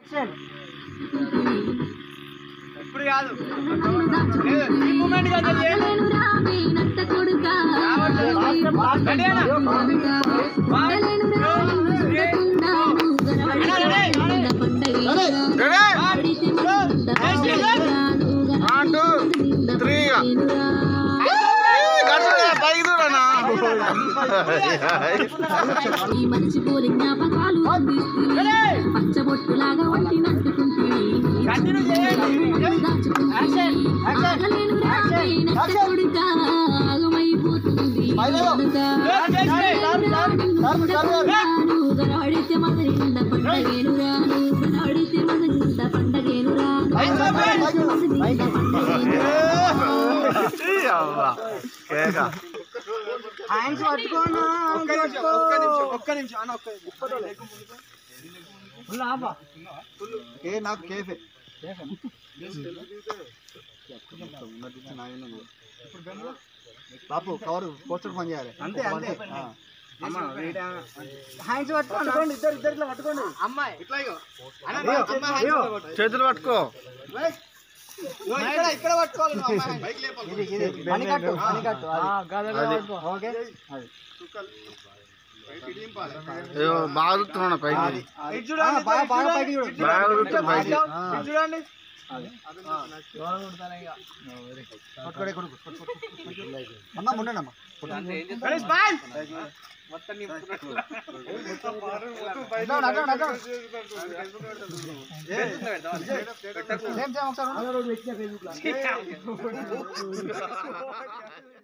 ఇప్పుడు కాదు లేదు, ఈ మూమెంట్ కాదు అది. రెడీ అన్నా? One, two, three, four. అన్నా, ready? వన్ టూ త్రీ పైకి చూడనా ఈ మనిషి కోరి జ్ఞాపకాలు అందిస్తుంది పచ్చబొట్టులాగా వంటి నట్టుకుంటుంది Continue చేయండి. అడితే మదరింద పండగేను రాను అడితే మదరింద పండగేను హ్యాండ్స్ పట్టుకోను ఒక్క నిమిషం ఒక్క నిమిషం ఒక్క నిమిషం అన్న ఒక్క నిమిషం ఏ నాకు కేఫే బాపు కవర్ పోస్టర్ పని చేయాలి అంతే, అంతే. ఆ. అమ్మ హ్యాండ్స్ పట్టుకోండి ఇద్దరు ఇద్దరు ఇట్లా పట్టుకోండి అమ్మాయి ఇట్లా ఇగో అన్న, అమ్మ hands ఇట్లా పట్టుకో. చేతులు పట్టుకో ఇగో ఇక్కడ ఇక్కడ పట్టుకోవాలి నువ్వు అమ్మాయి బైక్ లేపాలి పనికట్టు పనికట్టు అది. ఓకే ఏదో బాగా చూస్తున్నాడు పైకి ఇటు చూడండి బాగా ఇటు బాగా చూడండి. పైకి చూడు ఇటు బాగా చూడండి. చూడు పైకి. ఇటు చూడండి కొట్టుకోడే కొడుకు అమ్మ ముండనమ్మా Ready, smile. అట్లా అట్లా అట్లా సేమ్ సేమ్ ఒకసారి ఉండు.